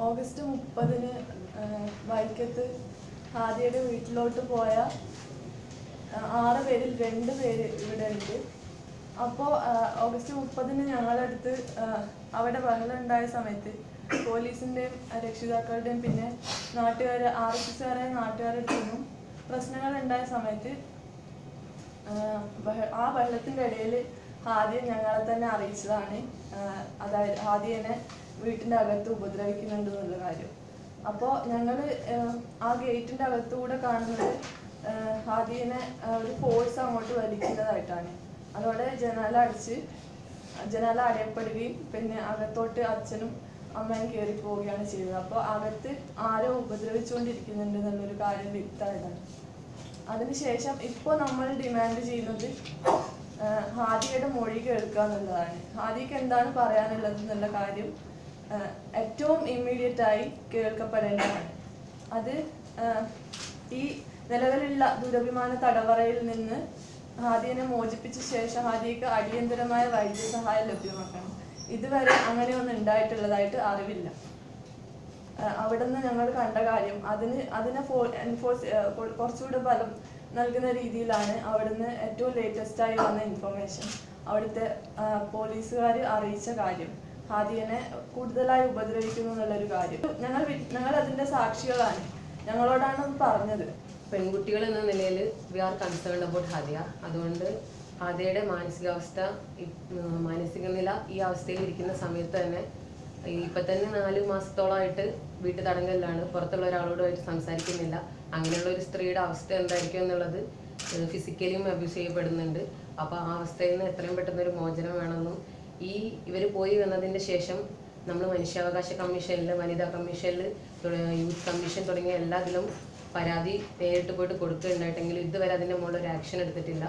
August മുപ്പതിന് വൈക്കത്ത് ഹാദിയുടെ വീട്ടിലോട്ട് പോയ ആ, ആറ് പേരിൽ രണ്ട് പേര് ഇവിടെ ഉണ്ട് അപ്പോൾ ഓഗസ്റ്റ് മുപ്പതിന് ഞങ്ങളടുത്ത് ആ, അവിടെ ബഹളം ഉണ്ടായ സമയത്ത് പോലീസിൻ്റെയും രക്ഷിതാക്കളുടെയും പിന്നെ നാട്ടുകാർ ആർ എസ് എസ്സുകാരായ നാട്ടുകാരുടെ അടുത്ത് നിന്നും പ്രശ്നങ്ങൾ ഉണ്ടായ സമയത്ത് ആ, ബഹ- ആ ബഹളത്തിൻ്റെ ഇടയിൽ ഹാദിയ ഞങ്ങളെ തന്നെ അറിയിച്ചതാണ് ആ, അതായത് ഹാദിയനെ വീട്ടിൻ്റെ അകത്ത് ഉപദ്രവിക്കുന്നുണ്ട് എന്നുള്ള കാര്യം അപ്പോൾ ഞങ്ങൾ ആ ഗേറ്റിൻ്റെ അകത്തുകൂടെ കാണുന്നത് ആ, ഹാദിയനെ ആ, ഒരു ഫോഴ്സ് അങ്ങോട്ട് വലിക്കുന്നതായിട്ടാണ് അതോടെ ജനാല അടിച്ച് ജനാല അടയപ്പെടുകയും പിന്നെ അകത്തോട്ട് അച്ഛനും അമ്മയും കയറി പോവുകയാണ് ചെയ്തത് അപ്പോൾ അകത്ത് ആരോ ഉപദ്രവിച്ചുകൊണ്ടിരിക്കുന്നുണ്ട് എന്നുള്ളൊരു കാര്യം വ്യക്തമായതാണ് അതിനുശേഷം ഇപ്പോൾ നമ്മൾ ഡിമാൻഡ് ചെയ്യുന്നത് ആ, ഹാദിയയുടെ മൊഴി കേൾക്കുക എന്നുള്ളതാണ് ഹാദിക്ക് എന്താണ് പറയാനുള്ളത് എന്നുള്ള കാര്യം ആ, ഏറ്റവും ഇമ്മീഡിയറ്റ് ആയി കേൾക്കപ്പെടേണ്ടതാണ് അത് ആ, ഈ നിലവിലുള്ള ദുരഭിമാന തടവറയിൽ നിന്ന് ഹാദിയനെ മോചിപ്പിച്ച ശേഷം ഹാദിയക്ക് അടിയന്തരമായ വൈദ്യസഹായം ലഭ്യമാക്കണം ഇതുവരെ അങ്ങനെയൊന്നും ഉണ്ടായിട്ടുള്ളതായിട്ട് അറിവില്ല ആഹ് അവിടുന്ന് ഞങ്ങൾ കണ്ട കാര്യം അതിന് അതിനെ ഫോ എൻഫോഴ്സ് ആഹ് കൊ- കുറച്ചുകൂടെ ബലം നൽകുന്ന രീതിയിലാണ് അവിടുന്ന് ഏറ്റവും ലേറ്റസ്റ്റ് ആയി വന്ന ഇൻഫർമേഷൻ അവിടുത്തെ പോലീസുകാർ അറിയിച്ച കാര്യം ഹാദിയനെ കൂടുതലായി ഉപദ്രവിക്കുന്നു എന്നുള്ളൊരു കാര്യം ഞങ്ങൾ വി- ഞങ്ങൾ അതിന്റെ സാക്ഷികളാണ് ഞങ്ങളോടാണ് അത് പറഞ്ഞത് പെൺകുട്ടികൾ എന്ന നിലയിൽ we are concerned about Hadiya അതുകൊണ്ട് ഹാദിയയുടെ മാനസികാവസ്ഥ ഇ- ഉം, മാനസിക നില ഈ അവസ്ഥയിൽ ഇരിക്കുന്ന സമയത്ത് തന്നെ ഇപ്പം തന്നെ നാല് മാസത്തോളമായിട്ട് വീട്ടു തടങ്കലിലാണ് പുറത്തുള്ള ഒരാളോടുമായിട്ട് സംസാരിക്കുന്നില്ല അങ്ങനെയുള്ള ഒരു സ്ത്രീയുടെ അവസ്ഥ എന്തായിരിക്കും എന്നുള്ളത് ഫിസിക്കലിയും അബ്യൂസ് ചെയ്യപ്പെടുന്നുണ്ട് അപ്പോൾ ആ അവസ്ഥയിൽ നിന്ന് എത്രയും പെട്ടെന്ന് ഒരു മോചനം വേണമെന്നും ഈ ഇവർ പോയി വന്നതിൻ്റെ ശേഷം നമ്മൾ മനുഷ്യാവകാശ കമ്മീഷനിൽ വനിതാ കമ്മീഷനിൽ യൂത്ത് കമ്മീഷൻ തുടങ്ങിയ എല്ലാത്തിലും പരാതി നേരിട്ട് പോയിട്ട് കൊടുക്കുകയുണ്ടായിട്ടെങ്കിലും ഇതുവരെ അതിൻ്റെ മുകളിൽ ഒരു ആക്ഷൻ എടുത്തിട്ടില്ല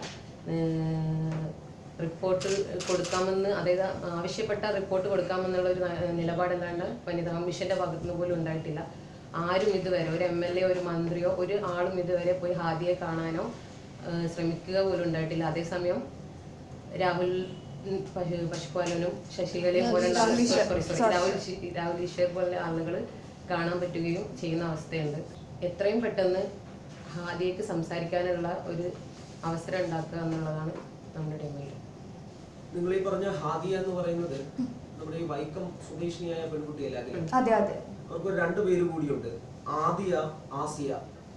റിപ്പോർട്ട് കൊടുക്കാമെന്ന് അതായത് ആവശ്യപ്പെട്ട റിപ്പോർട്ട് കൊടുക്കാമെന്നുള്ള ഒരു ന- നിലപാടല്ലാണ്ട് വനിതാ കമ്മീഷൻ്റെ ഭാഗത്തുനിന്ന് പോലും ഉണ്ടായിട്ടില്ല ആരും ഇതുവരെ ഒരു എം എൽ എ ഒരു മന്ത്രിയോ ഒരു ആളും ഇതുവരെ പോയി ഹാദിയെ കാണാനോ ആ, ശ്രമിക്കുക പോലും ഉണ്ടായിട്ടില്ല അതേസമയം രാഹുൽ ഉം, പശു പശുപാലനും ശശികലയും പോലുള്ള സോറി സോറി രാഹുൽ ശി- രാഹുൽ ഈശ്വർ പോലുള്ള ആളുകൾ കാണാൻ പറ്റുകയും ചെയ്യുന്ന അവസ്ഥയുണ്ട് എത്രയും പെട്ടെന്ന് ഹാദിയക്ക് സംസാരിക്കാനുള്ള ഒരു അവസരം ഉണ്ടാക്കുക എന്നുള്ളതാണ് നമ്മുടെ ഡിമാൻഡ് നിങ്ങൾ ഈ പറഞ്ഞ ഹാദിയ എന്ന് പറയുന്നത് നമ്മുടെ ഈ വൈക്കം സ്വദേശിനിയായ പെൺകുട്ടിയല്ലേ അതിൽ അതെ അതെ അവർക്ക് ഒരു രണ്ട് പേര് കൂടിയുണ്ട് ആദിയ ആസിയ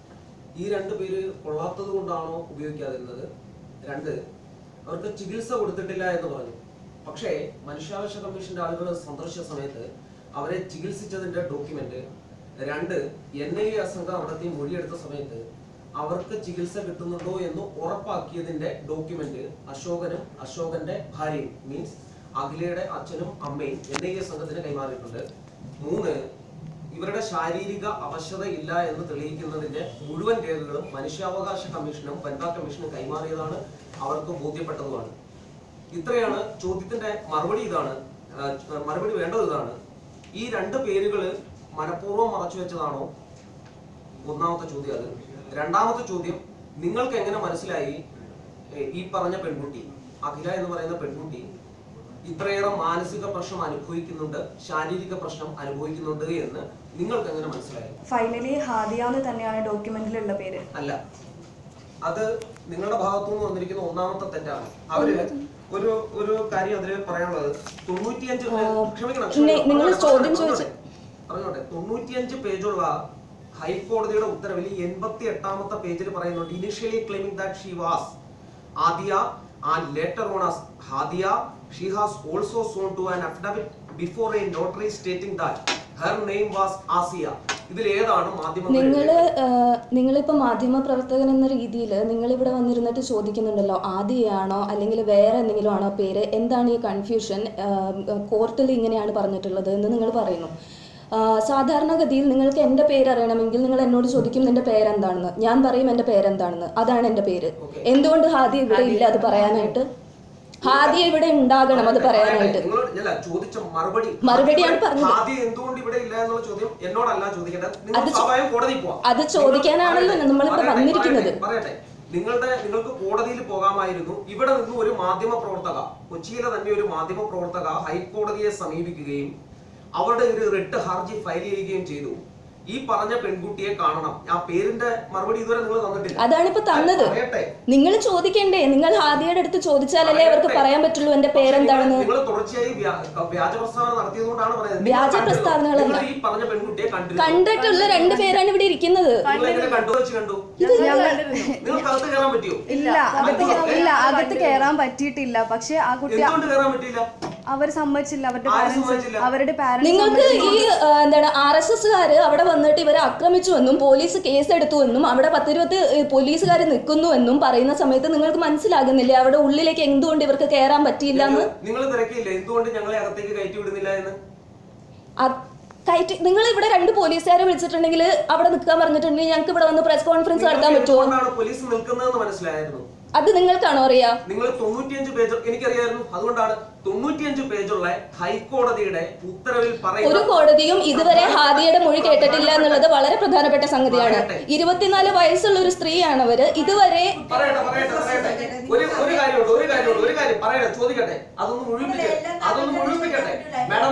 ഈ രണ്ട് പേര് കൊള്ളാത്തത് കൊണ്ടാണോ ഉപയോഗിക്കാതിരുന്നത് രണ്ട് അവർക്ക് ചികിത്സ കൊടുത്തിട്ടില്ല എന്ന് പറഞ്ഞു പക്ഷേ മനുഷ്യാവകാശ കമ്മീഷന്റെ ആളുകൾ സന്ദർശിച്ച സമയത്ത് അവരെ ചികിത്സിച്ചതിന്റെ ഡോക്യുമെന്റ് രണ്ട് എൻ ഐ എ സംഘം അവിടത്തെ മൊഴിയെടുത്ത സമയത്ത് അവർക്ക് ചികിത്സ കിട്ടുന്നുണ്ടോ എന്ന് ഉറപ്പാക്കിയതിന്റെ ഡോക്യുമെന്റ് അശോകനും അശോകന്റെ ഭാര്യയും മീൻസ് അഖിലയുടെ അച്ഛനും അമ്മയും എൻ ഐ എ സംഘത്തിന് കൈമാറിയിട്ടുണ്ട് മൂന്ന് ഇവരുടെ ശാരീരിക അവശത ഇല്ല എന്ന് തെളിയിക്കുന്നതിന്റെ മുഴുവൻ രേഖകളും മനുഷ്യാവകാശ കമ്മീഷനും വനിതാ കമ്മീഷനും കൈമാറിയതാണ് അവർക്ക് ബോധ്യപ്പെട്ടതുമാണ് ഇത്രയാണ് ചോദ്യത്തിന്റെ മറുപടി ഇതാണ് ആ, മറുപടി വേണ്ടത് ഇതാണ് ഈ രണ്ട് പേരുകള് മനഃപൂർവ്വം മറച്ചു വെച്ചതാണോ ഒന്നാമത്തെ ചോദ്യം അത് രണ്ടാമത്തെ ചോദ്യം നിങ്ങൾക്ക് എങ്ങനെ മനസ്സിലായി ഏ, ഈ പറഞ്ഞ പെൺകുട്ടി അഖില എന്ന് പറയുന്ന പെൺകുട്ടി ഇത്രയേറെ മാനസിക പ്രശ്നം അനുഭവിക്കുന്നുണ്ട് ശാരീരിക പ്രശ്നം അനുഭവിക്കുന്നുണ്ട് എന്ന് നിങ്ങൾക്ക് എങ്ങനെ മനസ്സിലായി ഫൈനലി ഹാദിയ എന്ന് തന്നെയാണ് ഡോക്യുമെന്റിലുള്ള പേര് അല്ല അത് നിങ്ങളുടെ ഭാഗത്തു നിന്ന് വന്നിരിക്കുന്ന ഒന്നാമത്തെ തെറ്റാണ് അവര് ഒരു ഒരു കാര്യം അതിൽ പറയാനുള്ളത് തൊണ്ണൂറ്റിയഞ്ച് ക്ഷമിക്കണം നി- നിങ്ങൾ ക്ഷമിക്കണം. ചോദ്യം പറഞ്ഞോട്ടെ, ചോദിച്ച- പറഞ്ഞോട്ടെ തൊണ്ണൂറ്റിയഞ്ച് പേജുള്ള ഹൈക്കോടതിയുടെ ഉത്തരവിൽ എൺപത്തി എട്ടാമത്തെ പേജിൽ പറയുന്നുണ്ട് initially claiming that she was Adiya and later on as Hadiya she has also sworn to an affidavit before a notary stating that her name was Asiya ഇതിൽ ഏതാണ് മാധ്യമങ്ങൾ നിങ്ങൾ എഴുതിയത്? നിങ്ങളിപ്പോൾ മാധ്യമ പ്രവർത്തകൻ എന്ന രീതിയിൽ നിങ്ങൾ ഇവിടെ വന്നിരുന്നിട്ട് ചോദിക്കുന്നുണ്ടല്ലോ ആദിയാണോ അല്ലെങ്കിൽ വേറെ എന്തെങ്കിലും ആണോ പേര് എന്താണ് ഈ കൺഫ്യൂഷൻ കോർട്ടിൽ ഇങ്ങനെയാണ് പറഞ്ഞിട്ടുള്ളത് എന്ന് നിങ്ങൾ പറയുന്നു ആ, സാധാരണഗതിയിൽ നിങ്ങൾക്ക് എൻ്റെ പേര് അറിയണമെങ്കിൽ നിങ്ങൾ എന്നോട് ചോദിക്കും നിന്റെ പേരെന്താണെന്ന് ഞാൻ പറയും എൻ്റെ പേരെന്താണെന്ന് അതാണ് എൻ്റെ പേര് എന്തുകൊണ്ട് ഹാദി ഇവിടെ ഇല്ല അത് പറയാനായിട്ട് ഹാദിയ ഇവിടെ ഉണ്ടാകണം അത് പറയാനായിട്ട് നിങ്ങളോട് ഞാൻ ചോദിച്ച മറുപടി മറുപടിയാണ് പറഞ്ഞത്. ആദ്യം എന്തുകൊണ്ട് ഇവിടെ ഇല്ല എന്നുള്ള ചോദ്യം എന്നോടല്ല ചോദിക്കേണ്ടത് നിങ്ങൾ അത് ചോ- സ്വാഭാവികം കോടതി പോവാം അത് ചോദിക്കാനാണല്ലോ നിങ്ങൾ- നമ്മളിവിടെ പറയട്ടെ, വന്നിരിക്കുന്നത്. പറയട്ടെ, പറയട്ടെ നിങ്ങളുടെ നിങ്ങൾക്ക് കോടതിയിൽ പോകാമായിരുന്നു ഇവിടെ നിന്ന് ഒരു മാധ്യമ പ്രവർത്തക കൊച്ചിയിലെ തന്നെ ഒരു മാധ്യമ പ്രവർത്തക ഹൈക്കോടതിയെ സമീപിക്കുകയും അവരുടെ ഒരു റിട്ട് ഹർജി ഫയൽ ചെയ്യുകയും ചെയ്തു ഈ പറഞ്ഞ പെൺകുട്ടിയെ കാണണം ആ പേരിന്റെ മറുപടി ഇതുവരെ നിങ്ങൾ തന്നിട്ടില്ല അതാണിപ്പോ തന്നത് പറയട്ടെ നിങ്ങൾ ചോദിക്കണ്ടേ നിങ്ങൾ ഹാദിയയുടെ അടുത്ത് ചോദിച്ചാലല്ലേ അവർക്ക് പറയാൻ പറ്റുള്ളൂ എന്റെ പേരെന്താണെന്ന് നിങ്ങൾ തുടർച്ചയായി വ്യാ- വ്യാജ പ്രസ്താവന നടത്തിയതുകൊണ്ടാണ് പറയുന്നത് വ്യാജ നിങ്ങൾ പ്രസ്താവനകളല്ല. നിങ്ങൾ ഈ പറഞ്ഞ പെൺകുട്ടിയെ കണ്ടിരുന്നു കണ്ടിട്ടുള്ള രണ്ട് പേരാണ് ഇവിടെ ഇരിക്കുന്നത് നിങ്ങൾ എങ്ങനെ കണ്ടു വെച്ച് കണ്ടു ഞങ്ങൾ നിങ്ങൾക്ക് അകത്ത് കയറാൻ പറ്റിയോ ഇല്ല അകത്ത് കേ- ഇല്ല അകത്ത് കയറാൻ പറ്റിയിട്ടില്ല പക്ഷെ ആ കുട്ടി എന്തുകൊണ്ട് കയറാൻ പറ്റിയില്ല അവർ സമ്മതിച്ചില്ല അവരുടെ ആരും പാരന്റ്സ് സമ്മതിച്ചില്ല? അവരുടെ പാരന്റ്സ് നിങ്ങൾക്ക് ഈ ആ, എന്താണ് ആർ എസ് എസ്സുകാര് അവിടെ വന്നിട്ട് ഇവരെ ആക്രമിച്ചുവെന്നും പോലീസ് കേസെടുത്തുവെന്നും അവിടെ പത്തിരുപത്തി പോലീസുകാർ നിൽക്കുന്നുവെന്നും പറയുന്ന സമയത്ത് നിങ്ങൾക്ക് മനസ്സിലാകുന്നില്ലേ അവിടെ ഉള്ളിലേക്ക് എന്തുകൊണ്ട് ഇവർക്ക് കയറാൻ പറ്റിയില്ല എന്ന് നിങ്ങൾ തിരക്കില്ല എന്തുകൊണ്ട് ഞങ്ങളെ അകത്തേക്ക് കയറ്റി വിടുന്നില്ല എന്ന് അത് കയറ്റി നിങ്ങൾ ഇവിടെ രണ്ട് പോലീസുകാരെ വിളിച്ചിട്ടുണ്ടെങ്കിൽ അവിടെ നിൽക്കാൻ പറഞ്ഞിട്ടുണ്ടെങ്കിൽ ഞങ്ങൾക്ക് ഇവിടെ വന്ന് പ്രസ് കോൺഫറൻസ് നടത്താൻ നിങ്ങൾക്ക് പറ്റുമോ എന്തുകൊണ്ടാണ് പോലീസ് നിൽക്കുന്നതെന്ന് മനസ്സിലായിരുന്നു അത് നിങ്ങൾക്കാണോ അറിയാ നിങ്ങൾ തൊണ്ണൂറ്റിയഞ്ച് പേജ് എനിക്കറിയായിരുന്നു അതുകൊണ്ടാണ് തൊണ്ണൂറ്റിയഞ്ച് പേജുള്ള ഹൈക്കോടതിയുടെ ഉത്തരവിൽ ഒരു പറയുന്ന കോടതിയും ഇതുവരെ ഹാദിയുടെ മൊഴി കേട്ടിട്ടില്ല എന്നുള്ളത് വളരെ പ്രധാനപ്പെട്ട സംഗതിയാണ് ഇരുപത്തിനാല് വയസ്സുള്ള ഒരു സ്ത്രീയാണ് അവര് ഇതുവരെ പറയട്ടെ പറയട്ടെ പറയട്ടെ ഒരു ഒരു കാര്യമുണ്ട് ഒരു കാര്യമുണ്ട് ഒരു കാര്യം പറയട്ടെ ചോദിക്കട്ടെ അതൊന്ന് മുഴുമിപ്പിക്കട്ടെ അതൊന്ന് മുഴുമിപ്പിക്കട്ടെ മാഡം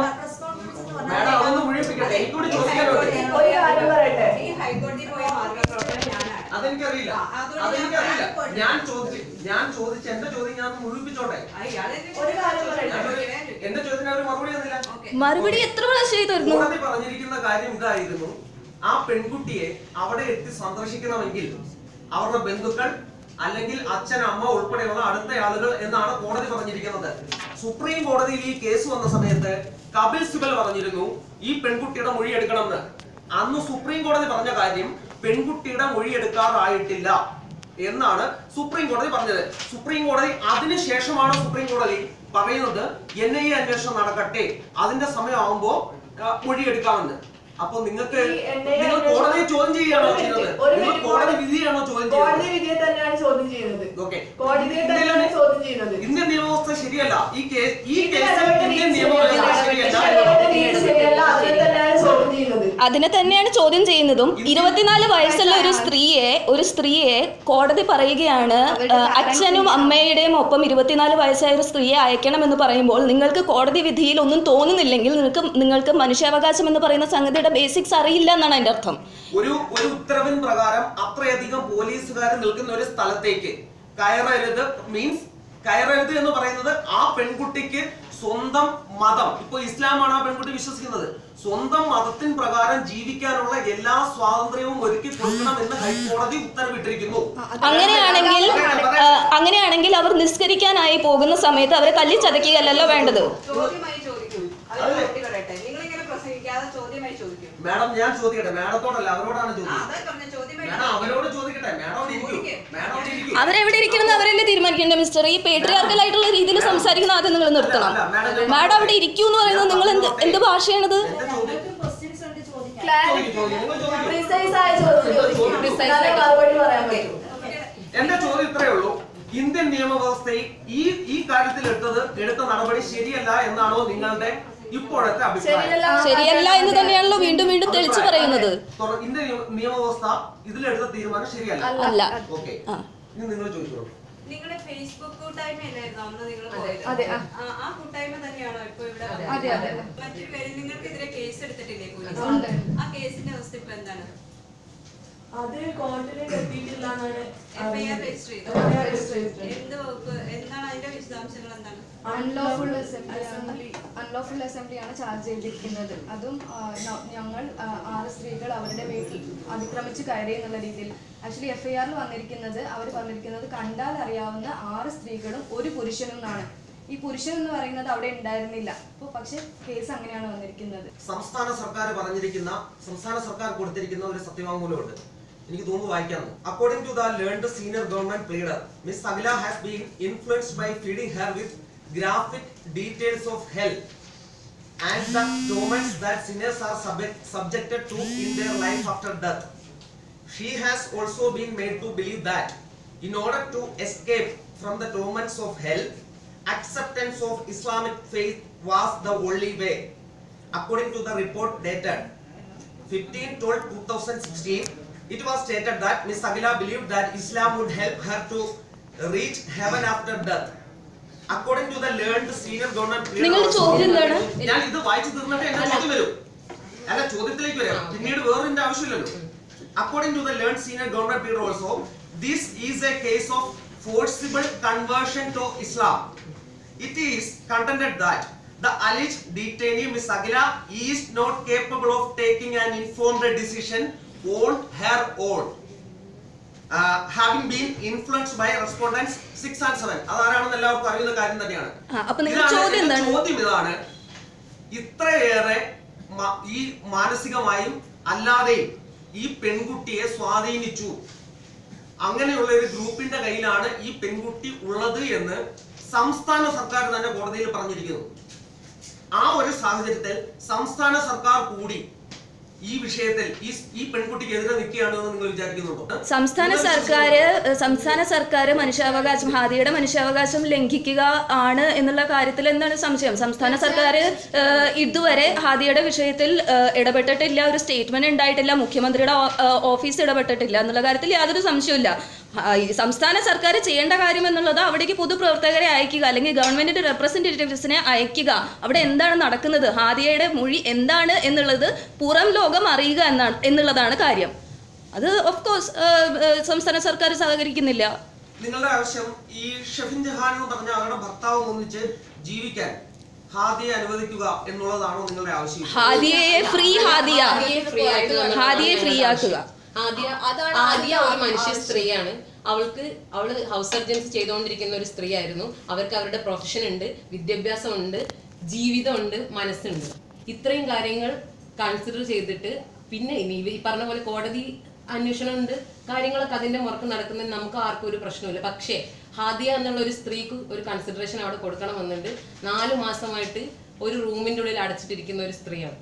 മാഡം അതൊന്ന് മുഴുമിപ്പിക്കട്ടെ എനിക്കൂടി ചോദിക്കാനുണ്ട് ഒരു കാര്യം പറയട്ടെ ഈ ഹൈക്കോടതിയിൽ പോയ മാർഗപ്രവർത്തനം ഞാനാണ് അതെനിക്കറിയില്ല ആ, അതുകൊണ്ട് അതെനിക്കറിയില്ല ഞാൻ ഞാൻ ചോദിച്ചു ഞാൻ ചോദിച്ച എന്റെ ചോദ്യം ഞാൻ ഒന്ന് മുഴുമിപ്പിച്ചോട്ടെ ആ, ഇയാളെ ഒരു കാര്യം പറയട്ടെ. ഞാൻ എന്റെ ചോദ്യത്തിന് അവർ മറുപടി തന്നില്ല മറുപടി എത്ര പ്രാവശ്യമായി തരുന്നു കോടതി പറഞ്ഞിരിക്കുന്ന കാര്യം ഇതായിരുന്നു ആ പെൺകുട്ടിയെ അവിടെ എത്തി സന്ദർശിക്കണമെങ്കിൽ അവരുടെ ബന്ധുക്കൾ അല്ലെങ്കിൽ അച്ഛൻ അമ്മ ഉൾപ്പെടെയുള്ള അടുത്ത ആളുകൾ എന്നാണ് കോടതി പറഞ്ഞിരിക്കുന്നത് സുപ്രീം കോടതിയിൽ ഈ കേസ് വന്ന സമയത്ത് കപിൽ സിബൽ പറഞ്ഞിരുന്നു ഈ പെൺകുട്ടിയുടെ മൊഴി എടുക്കണമെന്ന് അന്ന് സുപ്രീം കോടതി പറഞ്ഞ കാര്യം പെൺകുട്ടിയുടെ മൊഴി എടുക്കാറായിട്ടില്ല എന്നാണ് സുപ്രീം കോടതി പറഞ്ഞത് സുപ്രീം കോടതി അതിനുശേഷമാണ് സുപ്രീം കോടതി പറയുന്നത് എൻ ഐ എ അന്വേഷണം നടക്കട്ടെ അതിന്റെ സമയമാകുമ്പോ ആ, മൊഴിയെടുക്കാമെന്ന് അപ്പൊ നിങ്ങൾക്ക് ഈ NIA നിങ്ങൾ കോടതിയെ ചോദ്യം ചെയ്യുകയാണോ ഒരു ചെയ്യുന്നത് മിനിറ്റ്, ഒരു നിങ്ങൾ മിനിറ്റ്. കോടതി വിധിയാണോ ചോദ്യം കോടതി ചെയ്യുന്നത് വിധിയെ തന്നെയാണ് ചോദ്യം ചെയ്യുന്നത് ഓക്കെ കോടതിയെ തന്നെയാണ് ചോദ്യം ചെയ്യുന്നത് ഇന്ത്യൻ നിയമവ്യവസ്ഥ ശരിയല്ല ഈ കേസ് ഈ ഇതിൽ കേസിൽ ഇടപെട്ട ഇന്ത്യൻ രീതി നിയമവ്യവസ്ഥ ശരിയല്ല. ശരിയല്ല ഇടപെട്ട രീതി ശരിയല്ല അതിനെ തന്നെയാണ് ചോദ്യം ചെയ്യുന്നത് അതിനെ തന്നെയാണ് ചോദ്യം ചെയ്യുന്നതും ഇരുപത്തിനാല് വയസ്സുള്ള ഒരു സ്ത്രീയെ ഒരു സ്ത്രീയെ കോടതി പറയുകയാണ് ആ, അച്ഛനും അമ്മയുടെയും ഒപ്പം ഇരുപത്തിനാല് വയസ്സായ ഒരു സ്ത്രീയെ അയക്കണമെന്ന് പറയുമ്പോൾ നിങ്ങൾക്ക് കോടതി വിധിയിൽ ഒന്നും തോന്നുന്നില്ലെങ്കിൽ നിങ്ങൾക്ക് നിങ്ങൾക്ക് മനുഷ്യാവകാശം എന്ന് പറയുന്ന സംഗതിയുടെ ബേസിക്സ് അറിയില്ല എന്നാണ് എൻ്റെ അർത്ഥം ഒരു ഒരു ഉത്തരവിൻ പ്രകാരം അത്രയധികം പോലീസുകാർ നിൽക്കുന്ന ഒരു സ്ഥലത്തേക്ക് കയറരുത് മീൻസ് കയറരുത് എന്ന് പറയുന്നത് ആ പെൺകുട്ടിക്ക് സ്വന്തം മതം ഇപ്പൊ ഇസ്ലാമാണ് ആ പെൺകുട്ടി വിശ്വസിക്കുന്നത് സ്വന്തം മതത്തിൻ പ്രകാരം ജീവിക്കാനുള്ള എല്ലാ സ്വാതന്ത്ര്യവും ഒരുക്കി കൊടുക്കണമെന്ന് ഹൈക്കോടതി ഉത്തരവിട്ടിരിക്കുന്നു അങ്ങനെയാണെങ്കിൽ ആ, അങ്ങനെയാണെങ്കിൽ അവർ നിസ്കരിക്കാനായി പോകുന്ന സമയത്ത് അവരെ തല്ലി ചതക്കുകയല്ലല്ലോ വേണ്ടത് ചോദ്യമായി ചോദിക്കും അവർ മറുപടി പറയട്ടെ നിങ്ങൾ ഇങ്ങനെ പ്രസംഗിക്കാതെ ചോദ്യമായി ചോദിക്കും മാഡം ഞാൻ ചോദിക്കട്ടെ മാഡത്തോടല്ല അവരോടാണ് ആ ചോദ്യം അതാ പറഞ്ഞ ചോദ്യമായി മാഡം അവരോട് ചോദിക്കട്ടെ മാഡം അവിടെ ഇരിക്കൂ മാഡം അവിടെ ഇരിക്കൂ അവരെവിടെ ഇരിക്കണം അവരല്ലേ തീരുമാനിക്കേണ്ട മിസ്റ്റർ ഈ പേട്രിയാർക്കൽ ആയിട്ടുള്ള രീതിയിൽ സംസാരിക്കുന്ന ആദ്യം നിങ്ങൾ നിർത്തണം അല്ല, മാഡം ഞാൻ മാഡം അവിടെ ഇരിക്കൂ എന്ന് പറയുന്നത് നിങ്ങൾ എന്ത് എന്ത് ഭാഷയാണിത് എന്റെ ചോദ്യം ക്ലാരിറ്റി ചോദിക്കൂ, നിങ്ങൾ ചോദിക്കൂ. പ്രിസൈസ് ആയ ചോദ്യം ചോദിക്കും. Precise എന്നാലേ ആയിട്ട്. മറുപടി പറയാൻ പറ്റൂ എന്റെ ചോദ്യം ഇത്രയേ ഉള്ളൂ ഇന്ത്യൻ നിയമവ്യവസ്ഥയിൽ ഈ ഈ കാര്യത്തിൽ എടുത്തത് എടുത്ത നടപടി ശരിയല്ല എന്നാണോ നിങ്ങളുടെ ഇപ്പോഴത്തെ അഭിപ്രായം ശരിയല്ല ശരിയല്ല എന്ന് തന്നെയാണല്ലോ വീണ്ടും വീണ്ടും തെളിച്ചു പറയുന്നത് തുറ- ഇന്ത്യൻ നിയമ- നിയമവ്യവസ്ഥ ഇതിലെടുത്ത തീരുമാനം ശരിയല്ല അല്ല ഓക്കെ ആ. ഇനി നിങ്ങൾ ചോദിച്ചോളൂ നിങ്ങളുടെ ഫേസ്ബുക്ക് കൂട്ടായ്മ അല്ലായിരുന്നു അന്ന് നിങ്ങൾ പോയത് അതെ, ആ. ആ, ആ കൂട്ടായ്മ തന്നെയാണോ ഇപ്പൊ ഇവിടെ അതെ, അതെ. മറ്റൊരു കാര്യം നിങ്ങൾക്കെതിരെ കേസ് എടുത്തിട്ടില്ലേ പോലീസ് ഉണ്ട്. ആ കേസിന്റെ അവസ്ഥ ഇപ്പൊ എന്താണ് അത് കോർട്ടിലേക്ക് എത്തിയിട്ടില്ല എന്നാണ് FIR രജിസ്റ്റർ ചെയ്തോ? FIR രജിസ്റ്റർ ചെയ്തിട്ടുണ്ട്. എന്ത് വകുപ്പ് എന്താണ് അതിന്റെ വിശദാംശങ്ങൾ എന്താണ് അൺലോഫുൾ അസംബ്ലി അൺലോഫുൾ അസംബ്ലിയാണ് ചാർജ് ചെയ്തിരിക്കുന്നത് അതും ആ, ന- ഞങ്ങൾ ആ, ആറ് സ്ത്രീകൾ അവരുടെ വീട്ടിൽ അതിക്രമിച്ച് കയറി എന്നുള്ള രീതിയിൽ ആക്ച്വലി എഫ് ഐ ആറിൽ വന്നിരിക്കുന്നത് അവർ പറഞ്ഞിരിക്കുന്നത് കണ്ടാൽ അറിയാവുന്ന ആറ് സ്ത്രീകളും ഒരു പുരുഷനും എന്നാണ് ഈ പുരുഷൻ എന്ന് പറയുന്നത് അവിടെ ഉണ്ടായിരുന്നില്ല അപ്പോൾ പക്ഷേ കേസ് അങ്ങനെയാണ് വന്നിരിക്കുന്നത് സംസ്ഥാന സർക്കാർ പറഞ്ഞിരിക്കുന്ന സംസ്ഥാന സർക്കാർ കൊടുത്തിരിക്കുന്ന ഒരു സത്യവാങ്മൂലമുണ്ട് എനിക്ക് തോന്നുന്നു വായിക്കാമെന്ന് according to the learned senior government pleader miss Akhila has been influenced by feeding her with graphic details of health and the torments that sinners are subject, subjected to in their life after death. She has also been made to believe that in order to escape from the torments of hell, acceptance of Islamic faith was the only way. According to the report dated 15 12 2016, it was stated that Miss Aguila believed that Islam would help her to reach heaven after death. According to the learned senior government നിങ്ങളുടെ ചോദ്യം എന്താണ്? ഞാൻ ഇത് വായിച്ചു തീർന്നിട്ട് എന്റെ ചോദ്യം വരും അല്ല ചോദ്യത്തിലേക്ക് വരാം പിന്നീട് വേറൊരു ആവശ്യമില്ലല്ലോ according to the learn senior government period also this is a case of forcible conversion to Islam it is contented that the alleged detainee Miss Agila is not capable of taking an informed decision on her own. Uh, having been influenced by respondents 6 and 7 അതാരാണെന്ന് എല്ലാവർക്കും അറിയുന്ന കാര്യം തന്നെയാണ് ആ, അപ്പൊ നിങ്ങളുടെ ഇതാണ് ചോദ്യം എന്റെ എന്താണ്? ചോദ്യം ഇതാണ് ഇത്രയേറെ മ- ഈ മാനസികമായും അല്ലാതെയും ഈ പെൺകുട്ടിയെ സ്വാധീനിച്ചു അങ്ങനെയുള്ള ഒരു ഗ്രൂപ്പിന്റെ കയ്യിലാണ് ഈ പെൺകുട്ടി ഉള്ളത് എന്ന് സംസ്ഥാന സർക്കാർ തന്നെ കോടതിയിൽ പറഞ്ഞിരിക്കുന്നു ആ ഒരു സാഹചര്യത്തിൽ സംസ്ഥാന സർക്കാർ കൂടി ഈ വിഷയത്തിൽ ഈ ഈ പെൺകുട്ടിക്കെതിരെ നിൽക്കുകയാണ് എന്ന് നിങ്ങൾ വിചാരിക്കുന്നുണ്ടോ സംസ്ഥാന നിങ്ങൾ സർക്കാർ സംസ്ഥാന സർക്കാർ മനുഷ്യാവകാശം ഹാദിയുടെ മനുഷ്യാവകാശം ലംഘിക്കുക ആണ് എന്നുള്ള കാര്യത്തിൽ എന്താണ് സംശയം സംസ്ഥാന സർക്കാർ ഇതുവരെ ഹാദിയുടെ വിഷയത്തിൽ ഏഹ്, ഇടപെട്ടിട്ടില്ല ഒരു സ്റ്റേറ്റ്മെന്റ് ഉണ്ടായിട്ടില്ല മുഖ്യമന്ത്രിയുടെ ഓ- ഏഹ്, ഓഫീസ് ഇടപെട്ടിട്ടില്ല എന്നുള്ള കാര്യത്തിൽ യാതൊരു സംശയമില്ല ആ, ഈ സംസ്ഥാന സർക്കാർ ചെയ്യേണ്ട കാര്യം എന്നുള്ളത് അവിടേക്ക് പൊതുപ്രവർത്തകരെ അയക്കുക അല്ലെങ്കിൽ ഗവൺമെന്റിന്റെ റെപ്രസെന്റേറ്റീവ്സിനെ അയക്കുക അവിടെ എന്താണ് നടക്കുന്നത് ഹാദിയയുടെ മൊഴി എന്താണ് എന്നുള്ളത് പുറം ലോകം അറിയുക എന്നാണ് എന്നുള്ളതാണ് കാര്യം അത് ഓഫ് കോഴ്സ് സംസ്ഥാന സർക്കാർ സഹകരിക്കുന്നില്ല നിങ്ങളുടെ ആവശ്യം ഈ ഷെഫിൻ ജഹാൻ എന്ന് പറഞ്ഞ അവരുടെ ഭർത്താവ് ഒന്നിച്ച് ജീവിക്കാൻ ഹാദിയെ അനുവദിക്കുക എന്നുള്ളതാണോ നിങ്ങളുടെ ആവശ്യം ഹാദിയയെ ഫ്രീ ഹാദിയ ഹാദിയെ ഫ്രീ ആക്കുക എന്നുള്ളതാണ് ഹാദിയെ ഫ്രീ ഞങ്ങളുടെ ആക്കുക. ആവശ്യം. ആദ്യ ആദ്യ ഒരു മനുഷ്യ സ്ത്രീയാണ് അവൾക്ക് അവള് ഹൗസ് സർജൻസി ചെയ്തുകൊണ്ടിരിക്കുന്ന ഒരു സ്ത്രീ ആയിരുന്നു അവർക്ക് അവരുടെ പ്രൊഫഷൻ ഉണ്ട് വിദ്യാഭ്യാസം ഉണ്ട് ജീവിതമുണ്ട് മനസ്സുണ്ട് ഇത്രയും കാര്യങ്ങൾ കൺസിഡർ ചെയ്തിട്ട് പിന്നെ ഇനി ഈ പറഞ്ഞ പോലെ കോടതി അന്വേഷണം ഉണ്ട് കാര്യങ്ങളൊക്കെ അതിന്റെ മുറക്ക് നടക്കുന്നതിന് നമുക്ക് ആർക്കും ഒരു പ്രശ്നമില്ല പക്ഷേ ഹാദിയ എന്നുള്ള ഒരു സ്ത്രീക്ക് ഒരു കൺസിഡറേഷൻ അവിടെ കൊടുക്കണമെന്നുണ്ട് നാലു മാസമായിട്ട് ഒരു റൂമിന്റെ ഉള്ളിൽ അടച്ചിട്ടിരിക്കുന്ന ഒരു സ്ത്രീയാണ്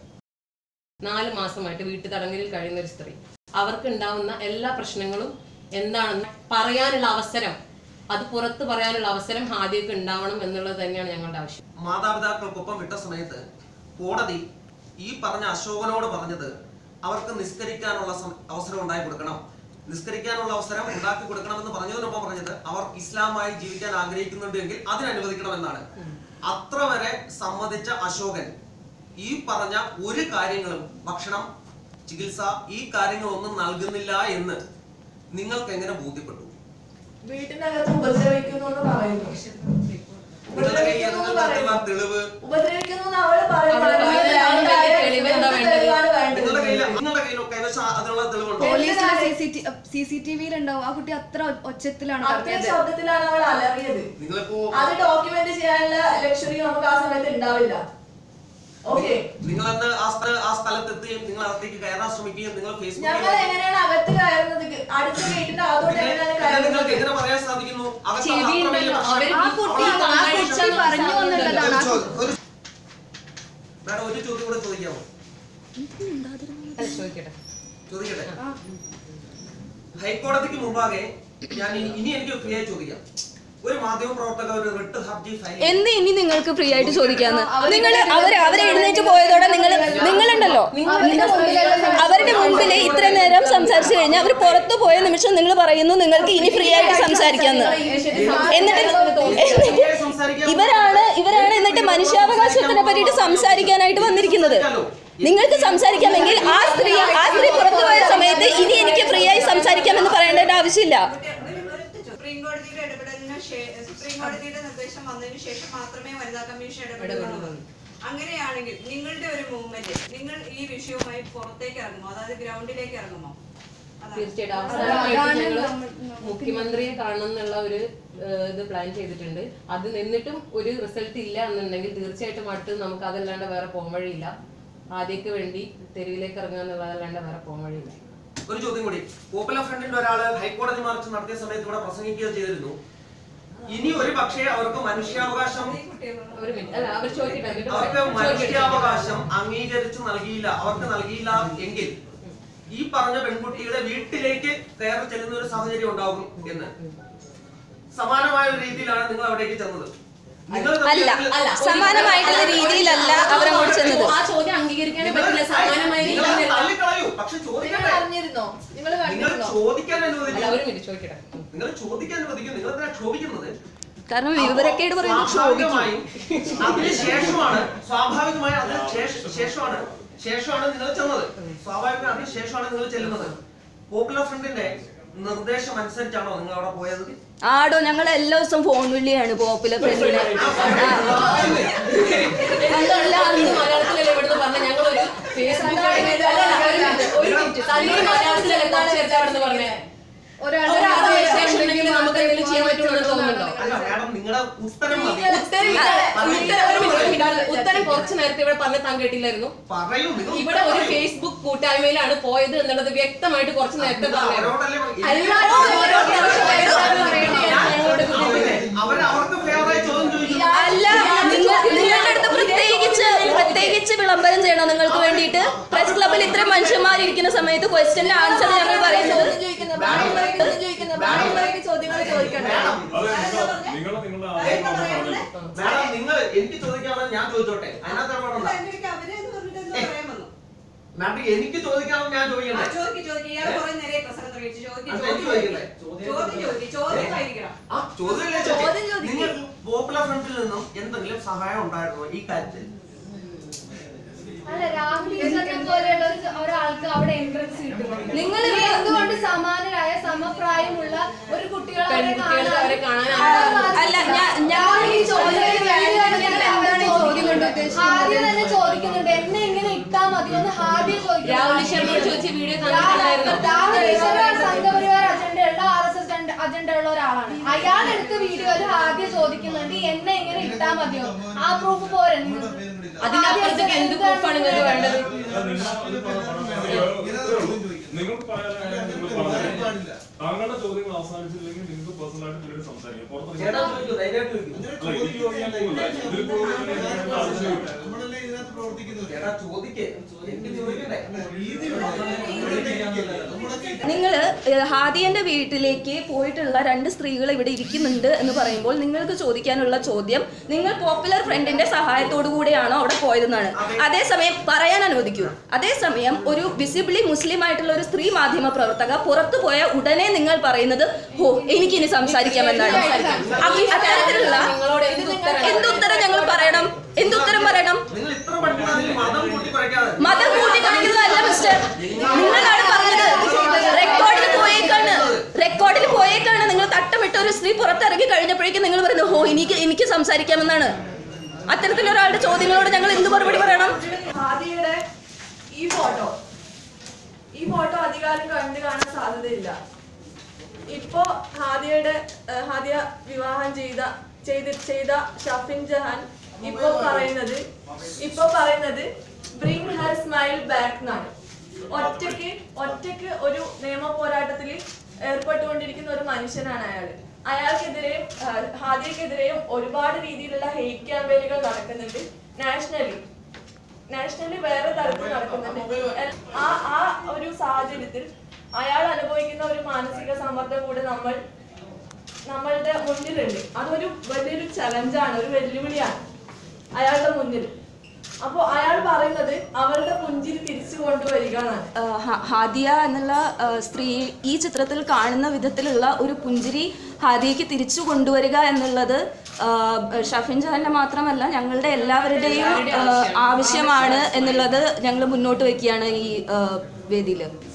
നാല് മാസമായിട്ട് വീട്ടു തടങ്കലിൽ കഴിയുന്ന ഒരു സ്ത്രീ അവർക്ക് ഉണ്ടാവുന്ന എല്ലാ പ്രശ്നങ്ങളും എന്താണെന്ന് പറയാനുള്ള അവസരം അത് പുറത്ത് പറയാനുള്ള അവസരം ഹാദിയക്ക് ഉണ്ടാവണം എന്നുള്ളത് തന്നെയാണ് ഞങ്ങളുടെ ആവശ്യം മാതാപിതാക്കൾക്കൊപ്പം വിട്ട സമയത്ത് കോടതി ഈ പറഞ്ഞ അശോകനോട് പറഞ്ഞത് അവർക്ക് നിസ്കരിക്കാനുള്ള സം- അവസരം ഉണ്ടാക്കി കൊടുക്കണം നിസ്കരിക്കാനുള്ള അവസരം ഉണ്ടാക്കി കൊടുക്കണമെന്ന് പറഞ്ഞതിനൊപ്പം പറഞ്ഞത് അവർ ഇസ്ലാമായി ജീവിക്കാൻ ആഗ്രഹിക്കുന്നുണ്ടെങ്കിൽ അതിന് അനുവദിക്കണമെന്നാണ് അത്ര വരെ സമ്മതിച്ച അശോകൻ ഈ പറഞ്ഞ ഒരു കാര്യങ്ങളും ഭക്ഷണം ചികിത്സ ഈ കാര്യങ്ങളൊന്നും നൽകുന്നില്ല എന്ന് നിങ്ങൾക്ക് എങ്ങനെ ബോധ്യപ്പെട്ടു വീട്ടിനകത്ത് ഉപദ്രവിക്കുന്നു എന്ന് പറയുന്നു നിങ്ങളുടെ കയ്യിൽ ഉപദ്രവിക്കുന്നു എന്ന് എന്തെങ്കിലും പറയുന്നു തെളിവ് ഉപദ്രവിക്കുന്നു എന്ന് അവള് പറയുന്നു അവള് പറയുന്നതിനേക്കാളും വലിയ തെളിവ് എന്താ എന്ത് വേണ്ടത്? തെളിവാണ് വേണ്ടത്? നിങ്ങളുടെ കയ്യിൽ നിങ്ങളുടെ കയ്യിലൊക്കെ ഏകദേശം അതിനുള്ള തെളിവുണ്ടോ പോലീസിലെ സി സി ടി വിയിൽ ഉണ്ടാവും ആ കുട്ടി അത്ര ഒച്ചത്തിലാണ് അത്രയും പറഞ്ഞത് ശബ്ദത്തിലാണ് അവൾ അലറിയത് നിങ്ങളിപ്പോ അത് ഡോക്യുമെന്റ് ചെയ്യാനുള്ള ലക്ഷറി നമുക്ക് ആ സമയത്ത് ഉണ്ടാവില്ല ഓക്കെ നിങ്ങളന്ന് ആ സ്ഥല ആ സ്ഥലത്തെത്തുകയും നിങ്ങൾ അകത്തേക്ക് കയറാൻ ശ്രമിക്കുകയും നിങ്ങൾ ഞങ്ങൾ ഫേസ്ബുക്കിൽ എങ്ങനെയാണ് അകത്ത് കയറുന്നത് അടുത്ത ഗേറ്റിന്റെ അകത്തോട്ട് പിന്നെ എങ്ങനെയാണ് പിന്നെ നിങ്ങൾക്ക് കയറുന്നത് എങ്ങനെ പറയാൻ സാധിക്കുന്നു അകത്ത് ചെവി അത്ര വലിയ ഉണ്ടല്ലോ, പ്രശ്നം- അവര് ആ കുട്ടി അവള് ആ നന്നായി കുട്ടി ക്ഷമിച്ചു. പറഞ്ഞു എന്നുള്ളതാണ് ആ ഒരു ചോ- ഒരു- മാഡം ഒരു ചോദ്യം കൂടെ ചോദിക്കാമോ അല്ല, ചോദിക്കട്ടെ ചോദിക്കട്ടെ ഹൈക്കോടതിക്ക് മുമ്പാകെ ഞാൻ ഇനി ഇനി എനിക്ക് ഫ്രീ ആയി ചോദിക്കാം ഒരു മാധ്യമ പ്രവർത്തക ഒരു റിട്ട് ഹർജി ഫയൽ ചെയ്തു. എന്ത് ഇനി നിങ്ങൾക്ക് ഫ്രീ ആയിട്ട് ചോദിക്കാന്ന് നിങ്ങൾ അവര് അവരെ എഴുന്നേറ്റ് പോയതോടെ നിങ്ങൾ നിങ്ങളുണ്ടല്ലോ അവരുടെ മുമ്പിൽ ഇത്ര നേരം സംസാരിച്ചു കഴിഞ്ഞാൽ അവർ പുറത്തു പോയ നിമിഷം നിങ്ങൾ പറയുന്നു നിങ്ങൾക്ക് ഇനി ഫ്രീ ആയിട്ട് സംസാരിക്കാന്ന് എന്നിട്ട് ഫ്രീയായി സംസാരിക്കാൻ ഇവരാണ് ഇവരാണ് എന്നിട്ട് മനുഷ്യാവകാശത്തിനെ പറ്റിയിട്ട് സംസാരിക്കാനായിട്ട് വന്നിരിക്കുന്നത് നിങ്ങൾക്ക് സംസാരിക്കാമെങ്കിൽ ആ സ്ത്രീ ആ സ്ത്രീ പുറത്തു പോയ സമയത്ത് ഇനി എനിക്ക് ഫ്രീ ആയി സംസാരിക്കാമെന്ന് പറയേണ്ട ആവശ്യമില്ല സുപ്രീം കോടതിയുടെ ഇടപെടലിന് ശേ- സുപ്രീം കോടതിയുടെ നിർദ്ദേശം വന്നതിന് ശേഷം മാത്രമേ വനിതാ കമ്മീഷൻ ഇടപെടുകയുള്ളൂ അങ്ങനെയാണെങ്കിൽ നിങ്ങളുടെ ഒരു മൂവ്മെന്റ് നിങ്ങൾ ഈ വിഷയവുമായി പുറത്തേക്ക് ഇറങ്ങുമോ അതായത് ഗ്രൗണ്ടിലേക്ക് ഇറങ്ങുമോ അതാണ്. തീർച്ചയായിട്ടും അവസാനമായിട്ട് ഞങ്ങള് മുഖ്യമന്ത്രിയെ കാണണം എന്നുള്ള ഒരു ഏഹ്, ഇത് പ്ലാൻ ചെയ്തിട്ടുണ്ട് അത് നിന്നിട്ടും ഒരു റിസൾട്ട് ഇല്ല എന്നുണ്ടെങ്കിൽ തീർച്ചയായിട്ടും അടുത്ത് നമുക്ക് അതല്ലാണ്ട് വേറെ പോകാൻ വഴിയില്ല ആദ്യക്ക് വേണ്ടി തെരുവിലേക്ക് ഇറങ്ങുക എന്നുള്ളതല്ലാണ്ട് വേറെ പോകാൻ വഴിയില്ല ഒരു ചോദ്യം കൂടി പോപ്പുലർ ഫ്രണ്ടിന്റെ ഒരാള് ഹൈക്കോടതി മാർച്ച് നടത്തിയ സമയത്ത് ഇവിടെ പ്രസംഗിക്കുക ചെയ്തിരുന്നു ഇനി ഒരു പക്ഷേ അവർക്ക് മനുഷ്യാവകാശം ഒരു മിനിറ്റ് അല്ല അവർ ചോദിക്കട്ടെ എന്നിട്ട് അവർക്ക് പറയാം. ചോദിക്കട്ടെ. മനുഷ്യാവകാശം അംഗീകരിച്ച് നൽകിയില്ല അവർക്ക് നൽകിയില്ല എങ്കിൽ ഈ പറഞ്ഞ പെൺകുട്ടിയുടെ വീട്ടിലേക്ക് കയറി ചെല്ലുന്ന ഒരു സാഹചര്യം ഉണ്ടാകും എന്ന് സമാനമായ ഒരു രീതിയിലാണ് നിങ്ങൾ അവിടേക്ക് ചെന്നത് നിങ്ങൾ അല്ല തമ്മിൽ- അല്ല, സമാനമായിട്ടുള്ള രീതിയിലല്ല അവരങ്ങോട്ട് ചെന്നത് ആ ചോദ്യം അംഗീകരിക്കാനേ നിങ്ങൾ- പറ്റില്ല സമാനമായ നിങ്ങൾ രീതിയിൽ തള്ളിക്കളയൂ പക്ഷെ നിങ്ങൾ ചോദിക്കട്ടെ അറിഞ്ഞിരുന്നോ നിങ്ങൾ നിങ്ങൾ കണ്ടിരുന്നോ ചോദിക്കാൻ അല്ല അനുവദിക്കും ഒരു മിനിറ്റ് ചോദിക്കട്ടെ ഉം. നിങ്ങൾ ചോദിക്കാൻ അനുവദിക്കും നിങ്ങൾ എന്തിനാ ക്ഷോഭിക്കുന്നത് കാരണം വിവരക്കേട് പറയുമ്പോൾ ക്ഷോഭിക്കും സ്വാഭാവികമായും അതിന് ശേഷമാണ് സ്വാഭാവികമായി അതിന് ശേഷ- ശേഷമാണ് ശേഷമാണ് നിങ്ങൾ ചെന്നത് സ്വാഭാവികമായി അതിന് ശേഷമാണ് നിങ്ങൾ ചെല്ലുന്നത് പോപ്പുലർ ഫ്രണ്ടിന്റെ നിർദ്ദേശം അനുസരിച്ചാണോ നിങ്ങൾ അവിടെ പോയത് ആടോ ഞങ്ങൾ എല്ലാ ദിവസവും ഫോൺ വിളിയാണ് പോപ്പുലർ ഫ്രണ്ടിനെ അതല്ല, അന്ന് മലയാളത്തിലല്ലേ ഇവിടുന്ന് പറഞ്ഞ ഞങ്ങളൊരു ഫേസ്ബുക്ക് ഒരു മിനിറ്റ് സലീം മലയാളത്തിലല്ലേ കുറച്ച് നേരത്തെ അവിടുന്ന് പറഞ്ഞേ ഒരാളുടെ ഒരാളുടെ വിശേഷം ഉണ്ടെങ്കിൽ നമുക്ക് എന്തെങ്കിലും ചെയ്യാൻ പറ്റുമെന്ന് തോന്നുന്നുണ്ടോ അല്ല മാഡം നിങ്ങളുടെ ഉത്തരം മതി ഉത്തരം ഇല്ല. ഉത്തരം ഒരു മിനിറ്റ്, ഒരു മിനിറ്റ്. ഉത്തരം കുറച്ച് നേരത്തെ ഇവിടെ പറഞ്ഞ താൻ കേട്ടില്ലായിരുന്നു പറയൂ നിങ്ങൾ ഇവിടെ ഒരു ഫേസ്ബുക്ക് കൂട്ടായ്മയിലാണ് പോയത് എന്നുള്ളത് വ്യക്തമായിട്ട് കുറച്ച് നേരത്തെ പറഞ്ഞു അവരോടല്ലേ പറ- അല്ലാതെ ഓരോ പ്രാവശ്യം വയസ്സാണെന്ന് പറയേണ്ടി ഞങ്ങളോട് അവര് അവര് അവർക്ക് ഫേവറായി ചോദ്യം ചോദിക്കും അല്ല നിങ്ങൾ നിങ്ങളുടെ അടുത്ത് പ്രത്യേകിച്ച് പ്രത്യേകിച്ച് വിളംബരം ചെയ്യണം നിങ്ങൾക്ക് വേണ്ടിയിട്ട് പ്രസ് ക്ലബിൽ ഇത്രയും മനുഷ്യന്മാരിരിക്കുന്ന സമയത്ത് ക്വസ്റ്റ്യന്റെ ആൻസർ ഞങ്ങൾ പറയുന്നത് ചോദ്യങ്ങൾ ചോദിക്കണ്ടേ മാഡം നിങ്ങൾ നിങ്ങളുടെ ആവശ്യം പറഞ്ഞു മാഡം നിങ്ങൾ എനിക്ക് ചോദിക്കാനുള്ളത് ഞാൻ ചോദിച്ചോട്ടെ അതിനകത്ത് അല്ല, ഇടപെടണ്ട. എനിക്ക് അവരെ എന്ന് പറഞ്ഞിട്ട് എന്താ പറയാൻ വന്നു? മാഡം എനിക്ക് ചോദിക്കാനുള്ളത് ഞാൻ ആ, ചോദിക്കണ്ടേ ചോദിക്ക്, ചോദിക്ക്. ഇയാള് കുറെ നേരെയായി പ്രസംഗം തുടങ്ങിയിട്ട്. ചോദിക്ക്, അത് ചോദ്യം എനിക്ക് ചോദിക്കണ്ടേ? ചോദ്യം ചോദിക്ക്. ചോദ്യമായിരിക്കണം. ആ ചോദ്യമല്ലേ ചോദിച്ചേ? നിങ്ങൾ പോപ്പുലർ ഫ്രണ്ടിൽ നിന്നും എന്തെങ്കിലും സഹായം ഉണ്ടായിരുന്നോ ഈ കാര്യത്തിൽ അല്ല രാഹുൽ ഈശ്വരനെ പോലെയുള്ള ഒരു- ഒരാൾക്ക് അവിടെ എൻട്രൻസ് കിട്ടും നിങ്ങൾ നിങ്ങൾ എന്തുകൊണ്ട് സമാനരായ സമപ്രായമുള്ള ഒരു കുട്ടികളെ അവിടെ പെൺകുട്ടികൾക്ക് അവരെ കാണാൻ അല്ല ഞാൻ ഞാൻ രാഹുൽ ഈ ചോദ്യം എന്താണ് ചോദിക്കുന്നുണ്ട് ആദ്യം തന്നെ ചോദിക്കുന്നുണ്ട് എന്നെ ഇങ്ങനെ ഇട്ടാ മതി ഒന്ന് ആദ്യം ചോദിക്കും രാഹുൽ ശർമ്മയോട് ചോദിച്ച വീഡിയോ കണ്ടിട്ടുണ്ടായിരുന്നു രാഹുൽ ഈശ്വരൻ സംഘപരിവാർ അജണ്ടയുള്ള ആർ എസ് എസ് അജണ്ട ഉള്ള ഒരാളാണ് അയാൾ എടുത്ത വീഡിയോയിൽ ആദ്യം ചോദിക്കുന്നുണ്ട് എന്നെ ഇങ്ങനെ ഇട്ടാ മതിയോ ആ പ്രൂഫ് പോരെ നിങ്ങൾ അതിനപ്പുറത്തേക്ക് എന്ത് പ്രൂഫാണ് നിങ്ങൾക്ക് വേണ്ടത് നിങ്ങൾക്ക് പറയാനായാലും നിങ്ങൾ പറഞ്ഞു താങ്കളുടെ ചോദ്യങ്ങൾ അവസാനിച്ചില്ലെങ്കിൽ നിങ്ങൾക്ക് പേഴ്സണലായിട്ട് പിന്നീട് സംസാരിക്കാം പുറത്ത് ചേട്ടാ ചോദിക്കൂ ധൈര്യമായിട്ട് ചോദിക്കൂ അല്ല എനിക്ക് ചോദിക്കാൻ പോകുന്നില്ല ഇതിൽ കൂടുതൽ ആവശ്യമില്ല ചേട്ടാ ചോദിക്കേ എനിക്ക് ചോദിക്കണ്ടേ നിങ്ങൾ ഹാദിയന്റെ വീട്ടിലേക്ക് പോയിട്ടുള്ള രണ്ട് സ്ത്രീകൾ ഇവിടെ ഇരിക്കുന്നുണ്ട് എന്ന് പറയുമ്പോൾ നിങ്ങൾക്ക് ചോദിക്കാനുള്ള ചോദ്യം നിങ്ങൾ പോപ്പുലർ ഫ്രണ്ടിന്റെ സഹായത്തോടു കൂടെയാണോ അവിടെ പോയതെന്നാണ് അതേസമയം പറയാൻ അനുവദിക്കൂ അതേസമയം ഒരു വിസിബിളി മുസ്ലിം ആയിട്ടുള്ള ഒരു സ്ത്രീ മാധ്യമ പ്രവർത്തക പുറത്തു പോയ ഉടനെ നിങ്ങൾ പറയുന്നത് ഹോ എനിക്കിനി സംസാരിക്കാമെന്നാണ് അ- അത്തരത്തിലുള്ള നിങ്ങളോട് എന്ത് ഉത്തരം എന്തുത്തരം ഞങ്ങൾ പറയണം എന്തുത്തരം പറയണം നിങ്ങൾ ഇത്ര പഠിക്കുന്ന അതിൽ മതം കൂട്ടി കുറയ്ക്കാതെ മതം കൂട്ടിക്കാണിക്കുന്നതല്ല മിസ്റ്റർ നിങ്ങളാണ് പറഞ്ഞത് റെക്കോർഡിൽ പോയേക്കാണ് റെക്കോർഡിൽ പോയേക്കാണ് നിങ്ങൾ തട്ടമിട്ട ഒരു സ്ത്രീ പുറത്തിറങ്ങി കഴിഞ്ഞപ്പോഴേക്കും നിങ്ങൾ പറയുന്നത് ഹോ എനിക്ക് എനിക്ക് സംസാരിക്കാമെന്നാണ് അത്തരത്തിലൊരാളുടെ ചോദ്യങ്ങളോട് ഞങ്ങൾ എന്ത് മറുപടി പറയണം ഹാദിയുടെ ഈ ഫോട്ടോ ഈ ഫോട്ടോ അധികാരം കണ്ടു കാണാൻ സാധ്യതയില്ല ഇപ്പോ ഹാദിയയുടെ ഏഹ്, ഹാദിയ വിവാഹം ചെയ്ത ചെയ്ത് ചെയ്ത ഷഫിൻ ജഹാൻ ഇപ്പൊ പറയുന്നത് ഇപ്പൊ പറയുന്നത് ബ്രിങ് ഹർ സ്മൈൽ ബാക്ക് എന്നാണ് ഒറ്റയ്ക്ക് ഒറ്റയ്ക്ക് ഒരു നിയമ പോരാട്ടത്തിൽ ഏർപ്പെട്ടുകൊണ്ടിരിക്കുന്ന ഒരു മനുഷ്യനാണ് അയാൾ അയാൾക്കെതിരെയും ഏഹ്, ഹാദിയക്കെതിരെയും ഒരുപാട് രീതിയിലുള്ള ഹെയ്റ്റ് ക്യാമ്പയിനുകൾ നടക്കുന്നുണ്ട് നാഷണലി നാഷണലി വേറെ തരത്തിൽ നടക്കുന്നുണ്ട് എൽ- ആ ആ ഒരു സാഹചര്യത്തിൽ അയാൾ അനുഭവിക്കുന്ന ഒരു മാനസിക സമ്മർദ്ദം കൂടെ നമ്മൾ നമ്മളുടെ മുന്നിലുണ്ട് അതൊരു വലിയൊരു ചലഞ്ചാണ് ഒരു വെല്ലുവിളിയാണ് അയാളുടെ മുന്നിൽ അപ്പോൾ അയാൾ പറയുന്നത് അവളുടെ പുഞ്ചിരി തിരിച്ചു കൊണ്ടുവരിക എന്നാണ് ആ, ഹ- ഹാദിയ എന്നുള്ള ആ, സ്ത്രീ ഈ ചിത്രത്തിൽ കാണുന്ന വിധത്തിലുള്ള ഒരു പുഞ്ചിരി ഹാദിയയ്ക്ക് തിരിച്ചു കൊണ്ടുവരിക എന്നുള്ളത് ആ, ഷഫിൻ ജഹാന്റെ മാത്രമല്ല ഞങ്ങളുടെ എല്ലാവരുടെയും ആ, ആവശ്യമാണ് എന്നുള്ളത് ഞങ്ങൾ മുന്നോട്ട് വയ്ക്കുകയാണ് ഈ വേദിയിൽ